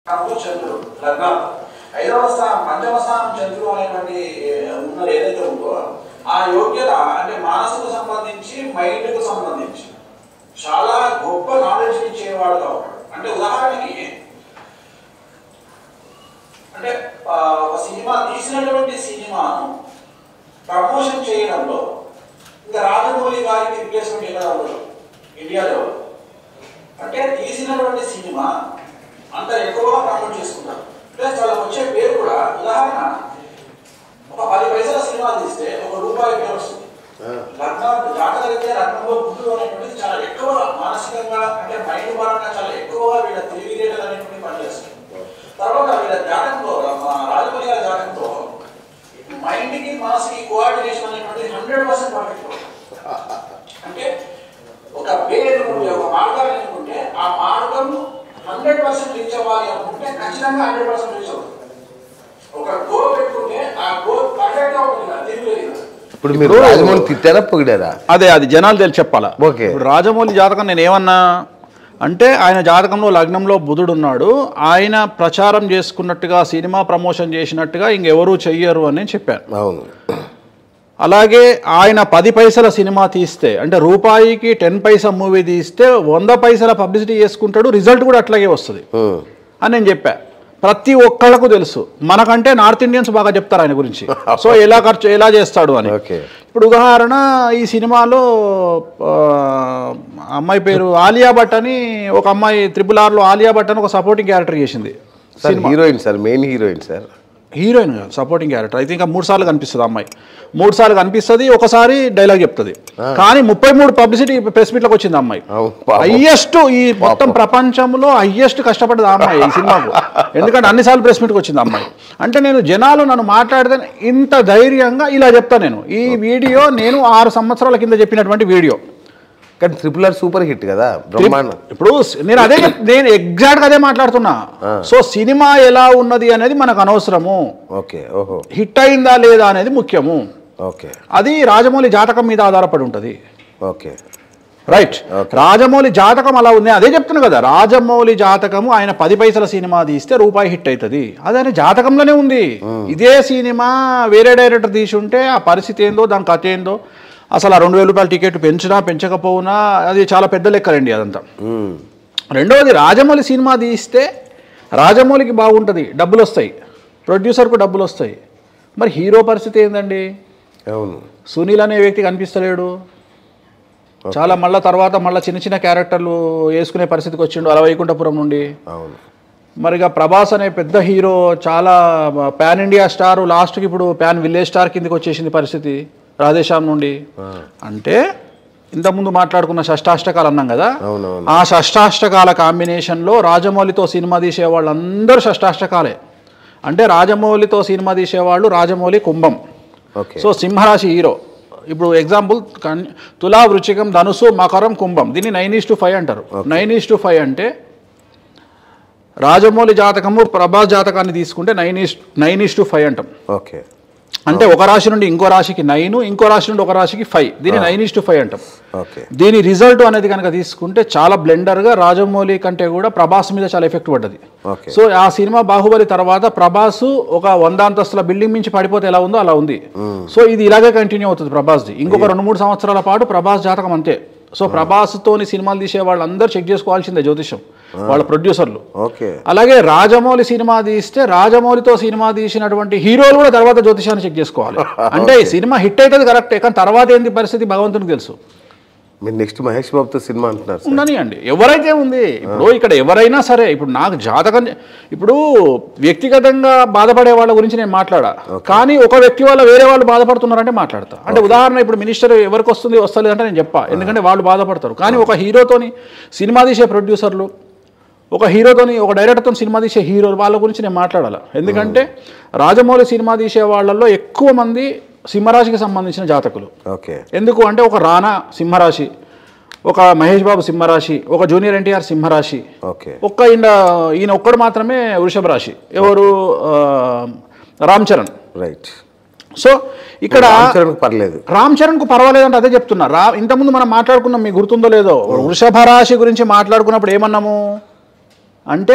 స్థానంలో చంద్రుడు లగ్నం ఐదవ స్థానం పంచమ స్థానం చంద్రుడు అనేటువంటి ఉన్నది ఏదైతే ఉందో ఆ యోగ్యత అంటే మనసుకు సంబంధించి మైండ్ కు సంబంధించి చాలా గొప్ప నాలెడ్జ్ ఇచ్చేవాడుగా ఉంటాడు అంటే ఉదాహరణకి అంటే ఆ, ఒక సినిమా తీసినటువంటి సినిమాను ప్రమోషన్ చేయడంలో ఇంకా రాజమౌళి గారికి రిప్లేస్మెంట్ ఎక్కడ ఉండదు ఇండియా లెవెల్ అంటే తీసినటువంటి సినిమా అంత ఎక్కువగా ప్రమోట్ చేసుకుంటారు ప్లస్ వాళ్ళకి వచ్చే పేరు కూడా ఉదాహరణ ఒక పది పైసల సినిమా తీస్తే ఒక రూపాయి పేరు వస్తుంది లగ్నం జాతర అయితే లగ్నంలో బుద్ధుడు అనేటువంటిది చాలా ఎక్కువ మానసికంగా అంటే మైండ్ పరంగా చాలా ఎక్కువగా వీళ్ళ తెలివితేటలు అనేటువంటి పనిచేస్తుంది తర్వాత వీళ్ళ జాతకంలో మా రాజపల్లి గారి జాతకంలో మైండ్ కి మనసుకి కోఆర్డినేషన్ అనేటువంటిది హండ్రెడ్ పర్సెంట్ పర్ఫెక్ట్ అంటే ఒక వే ఎన్నుకుంటే ఒక మార్గాన్ని ఎన్నుకుంటే ఆ మార్గం హండ్రెడ్ పర్సెంట్ రీచ్ అవ్వాలి అనుకుంటే ఖచ్చితంగా హండ్రెడ్ పర్సెంట్ రీచ్ అవుతుంది ఒక గోల్ పెట్టుకుంటే ఆ గోల్ పర్ఫెక్ట్ గా ఉంటుంది కదా తిరుగులేదు కదా. ఇప్పుడు మీరు రాజమౌళి తిట్టారా పొగిడారా అదే అది జనాలు తెలిసి చెప్పాలా ఓకే. ఇప్పుడు రాజమౌళి జాతకం నేను ఏమన్నా అంటే ఆయన జాతకంలో లగ్నంలో బుధుడు ఉన్నాడు ఆయన ప్రచారం చేసుకున్నట్టుగా సినిమా ప్రమోషన్ చేసినట్టుగా ఇంకెవరూ చెయ్యరు అని నేను చెప్పాను అవును అలాగే ఆయన పది పైసల సినిమా తీస్తే అంటే రూపాయికి టెన్ పైసా మూవీ తీస్తే వంద పైసల పబ్లిసిటీ చేసుకుంటాడు రిజల్ట్ కూడా అట్లాగే వస్తుంది ఉమ్. అని నేను చెప్పా ప్రతి ఒక్కళ్ళకు తెలుసు మనకంటే నార్త్ ఇండియన్స్ బాగా చెప్తారు ఆయన గురించి సో ఎలా ఖర్చు ఎలా చేస్తాడు అని ఓకే ఇప్పుడు ఉదాహరణ ఈ సినిమాలో ఆ, అమ్మాయి పేరు ఆలియా భట్ అని ఒక అమ్మాయి త్రిపుల్ ఆర్లో ఆలియా భట్ అని ఒక సపోర్టింగ్ క్యారెక్టర్ చేసింది sir heroine sir main heroine sir heroine కాదు సపోర్టింగ్ క్యారెక్టర్ అయితే ఇంకా మూడు సార్లు కనిపిస్తుంది ఆ అమ్మాయి మూడు సార్లు కనిపిస్తుంది ఒకసారి డైలాగ్ చెప్తుంది కానీ ముప్పై మూడు పబ్లిసిటీ ప్రెస్ మీట్లకు వచ్చింది ఆ అమ్మాయి అవును, పాపం. హయ్యెస్ట్ ఈ మొత్తం ప్రపంచంలో హయ్యెస్ట్ కష్టపడ్డది ఆ అమ్మాయి ఈ సినిమాకు ఎందుకంటే అన్నిసార్లు ప్రెస్ మీట్కి వచ్చింది ఆ అమ్మాయి అంటే నేను జనాలు నన్ను మాట్లాడితే ఇంత ధైర్యంగా ఇలా చెప్తా నేను ఈ వీడియో నేను ఆరు సంవత్సరాల కింద చెప్పినటువంటి వీడియో కానీ ట్రిపుల్ ఆర్ సూపర్ హిట్ కదా బ్రహ్మాండం ఇప్పుడు స్- నేను అదే చెప్- నేను ఎగ్జాక్ట్ అదే మాట్లాడుతున్నా సో సినిమా ఎలా ఉన్నది అనేది మనకు అనవసరము ఓకే ఓహో హిట్ అయిందా లేదా అనేది ముఖ్యము ఓకే అది రాజమౌళి జాతకం మీద ఆధారపడి ఉంటుంది ఓకే రైట్ రాజమౌళి జాతకం అలా ఉంది అదే చెప్తున్నా కదా రాజమౌళి జాతకము ఆయన పది పైసల సినిమా తీస్తే రూపాయి హిట్ అవుతుంది అది ఆయన జాతకంలోనే ఉంది ఇదే సినిమా వేరే డైరెక్టర్ తీసి ఉంటే ఆ పరిస్థితి ఏందో దాని కథ ఏందో అసలు ఆ రెండు వేల రూపాయల టికెట్ పెంచినా పెంచకపోయినా అది చాలా పెద్ద లెక్కలండి అదంతా ఉమ్. రెండవది రాజమౌళి సినిమా తీస్తే రాజమౌళికి బాగుంటుంది డబ్బులు వస్తాయి ప్రొడ్యూసర్కు డబ్బులు వస్తాయి మరి హీరో పరిస్థితి ఏందండి అవును సునీల్ అనే వ్యక్తి కనిపిస్తలేడు చాలా మళ్ళా తర్వాత మళ్ళీ చిన్న చిన్న క్యారెక్టర్లు వేసుకునే పరిస్థితికి వచ్చిండు అలా వైకుంఠపురం నుండి అవును మరిగా ప్రభాస్ అనే పెద్ద హీరో చాలా పాన్ ఇండియా స్టార్ లాస్ట్కి ఇప్పుడు పాన్ విలేజ్ స్టార్ కిందకి వచ్చేసింది పరిస్థితి రాధేశ్యామ్ నుండి అంటే ఇంతకుముందు మాట్లాడుకున్న షష్టాష్టకాలు అన్నాం కదా అవునవును. ఆ షష్టాష్టకాల కాంబినేషన్లో రాజమౌళితో సినిమా తీసే వాళ్ళందరూ షష్టాష్టకాలే అంటే రాజమౌళితో సినిమా తీసేవాళ్ళు రాజమౌళి కుంభం ఓకే సో సింహరాశి హీరో ఇప్పుడు ఎగ్జాంపుల్ కన్- తులా వృచ్చికం ధనుసు మకరం కుంభం దీన్ని నైన్ ఈస్ టు ఫైవ్ అంటారు నైన్ ఈస్ టు ఫైవ్ అంటే రాజమౌళి జాతకము ప్రభాస్ జాతకాన్ని తీసుకుంటే nine is nine is to five అంటాం ఓకే అంటే ఒక రాశి నుండి ఇంకో రాశికి నైన్ ఇంకో రాశి నుండి ఒక రాశికి ఫైవ్ దీన్ని నైన్ ఈస్ టు ఫైవ్ అంటాం ఓకే దీని రిజల్ట్ అనేది కనుక తీసుకుంటే చాలా బ్లెండర్గా రాజమౌళి కంటే కూడా ప్రభాస్ మీద చాలా ఎఫెక్ట్ పడ్డది ఓకే సో ఆ సినిమా బాహుబలి తర్వాత ప్రభాస్ ఒక వంద అంతస్తుల బిల్డింగ్ మించి పడిపోతే ఎలా ఉందో అలా ఉంది సో ఇది ఇలాగే కంటిన్యూ అవుతుంది ప్రభాస్ది ఇంకొక రెండు మూడు సంవత్సరాల పాటు ప్రభాస్ జాతకం అంతే సో ప్రభాస్ తోని సినిమాలు తీసే వాళ్ళందరూ చెక్ చేసుకోవాల్సిందే జ్యోతిషం వాళ్ళ ప్రొడ్యూసర్లు ఓకే అలాగే రాజమౌళి సినిమా తీస్తే రాజమౌళితో సినిమా తీసినటువంటి హీరోలు కూడా తర్వాత జ్యోతిషాన్ని చెక్ చేసుకోవాలి అంటే ఈ సినిమా హిట్ అవుతుంది కరెక్టే కానీ తర్వాత ఏంది పరిస్థితి భగవంతునికి తెలుసు మీరు నెక్స్ట్ మహేష్ బాబుతో సినిమా అంటున్నారు సార్ ఉండని అండి ఎవరైతే ఉంది ఇప్పుడు ఇక్కడ ఎవరైనా సరే ఇప్పుడు నాకు జాతకం ఇప్పుడు వ్యక్తిగతంగా బాధపడే వాళ్ళ గురించి నేను మాట్లాడా కానీ ఒక వ్యక్తి వల్ల వేరే వాళ్ళు బాధపడుతున్నారంటే మాట్లాడతా అంటే ఉదాహరణ ఇప్పుడు మినిస్టర్ ఎవరికి వస్తుంది వస్తలేదు అంటే నేను చెప్పా ఎందుకంటే వాళ్ళు బాధపడతారు కానీ ఒక హీరోతోని సినిమా తీసే ప్రొడ్యూసర్లు ఒక హీరోతోని ఒక డైరెక్టర్తో సినిమా తీసే హీరోలు వాళ్ళ గురించి నేను మాట్లాడాలి ఎందుకంటే రాజమౌళి సినిమా తీసే వాళ్ళల్లో ఎక్కువ మంది సింహరాశికి సంబంధించిన జాతకులు ఓకే ఎందుకు అంటే ఒక రానా సింహరాశి ఒక మహేష్ బాబు సింహరాశి ఒక జూనియర్ ఎన్టీఆర్ సింహరాశి ఓకే ఒక్క ఈయన ఈయన ఒక్కడు మాత్రమే వృషభ రాశి ఎవరు ఆ, రామ్ చరణ్ రైట్ సో ఇక్కడ రామ్ చరణ్కి పర్లేదు రామ్ చరణ్ కు పర్వాలేదు అంటే అదే చెప్తున్నా రా ఇంతకుముందు మనం మాట్లాడుకున్నాం మీకు గుర్తుందో లేదో వృషభ రాశి గురించి మాట్లాడుకున్నప్పుడు ఏమన్నాము అంటే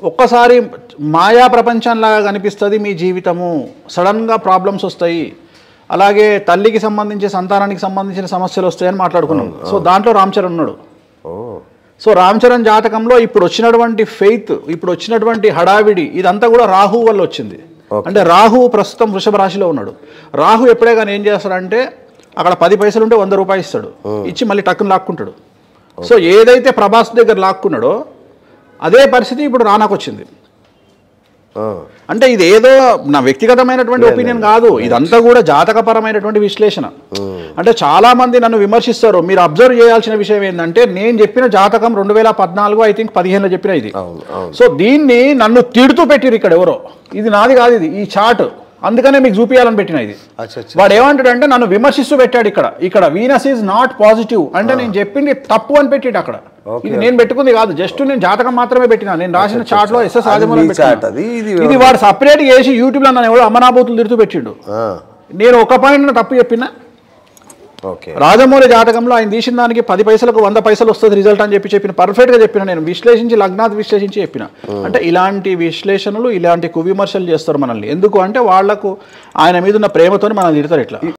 ఒక్కసారి మాయా ప్రపంచంలాగా కనిపిస్తుంది మీ జీవితము సడన్గా ప్రాబ్లమ్స్ వస్తాయి అలాగే తల్లికి సంబంధించి సంతానానికి సంబంధించిన సమస్యలు వస్తాయని మాట్లాడుకున్నాం సో దాంట్లో రామ్ చరణ్ ఉన్నాడు ఓ సో రామ్ చరణ్ జాతకంలో ఇప్పుడు వచ్చినటువంటి ఫెయిత్ ఇప్పుడు వచ్చినటువంటి హడావిడి ఇదంతా కూడా రాహు వల్ల వచ్చింది Okay. అంటే రాహు ప్రస్తుతం వృషభ రాశిలో ఉన్నాడు రాహు ఎప్పుడే కానీ ఏం చేస్తాడంటే అక్కడ పది పైసలు ఉంటే వంద రూపాయలు ఇస్తాడు ఇచ్చి మళ్ళీ టక్కుని లాక్కుంటాడు సో ఏదైతే ప్రభాస్ దగ్గర లాక్కున్నాడో అదే పరిస్థితి ఇప్పుడు రానాకు వచ్చింది ఆ, అంటే ఇది ఏదో నా వ్యక్తిగతమైనటువంటి ఒపీనియన్ కాదు ఇదంతా కూడా జాతకపరమైనటువంటి విశ్లేషణ అంటే చాలా మంది నన్ను విమర్శిస్తారు మీరు అబ్జర్వ్ చేయాల్సిన విషయం ఏంటంటే నేను చెప్పిన జాతకం రెండు వేల పద్నాలుగు ఐ థింక్ పదిహేనులో చెప్పిన ఇది అవును అవును సో దీన్ని నన్ను తిడుతూ పెట్టిరు ఇక్కడ ఎవరో ఇది నాది కాదు ఇది ఈ చార్ట్ అందుకనే మీకు చూపించాలని పెట్టిన ఇది అచ్చా అచ్చా వాడు ఏమంటాడంటే నన్ను విమర్శిస్తూ పెట్టాడు ఇక్కడ ఇక్కడ వీనస్ ఈజ్ నాట్ పాజిటివ్ అంటే నేను చెప్పింది తప్పు అని పెట్టాడు అక్కడ Okay. ఇది నేను పెట్టుకుంది కాదు జస్ట్ నేను జాతకం మాత్రమే పెట్టిన నేను రాసిన చార్ట్ లో ఎస్ఎస్ అది రాజమౌళి మీ chart అది, ఇది ఇది వాడు సపరేట్ చేసి యూట్యూబ్ లో నన్ను ఎవడో అమనాబూతులు తిడుతూ పెట్టిండు ఆ, నేను ఒక పాయింట్ తప్పు చెప్పిన ఓకే రాజమౌళి జాతకంలో ఆయన తీసిన దానికి పది పైసలకు వంద పైసలు వస్తుంది రిజల్ట్ అని చెప్పి చెప్పిన పర్ఫెక్ట్ గా చెప్పిన నేను విశ్లేషించి లగ్నాథ్ విశ్లేషించి చెప్పిన అంటే ఇలాంటి విశ్లేషణలు ఇలాంటి కువిమర్శలు చేస్తారు మనల్ని ఎందుకు అంటే వాళ్లకు ఆయన మీద ఉన్న ప్రేమతోని మనల్ని తిడతారు ఇట్లా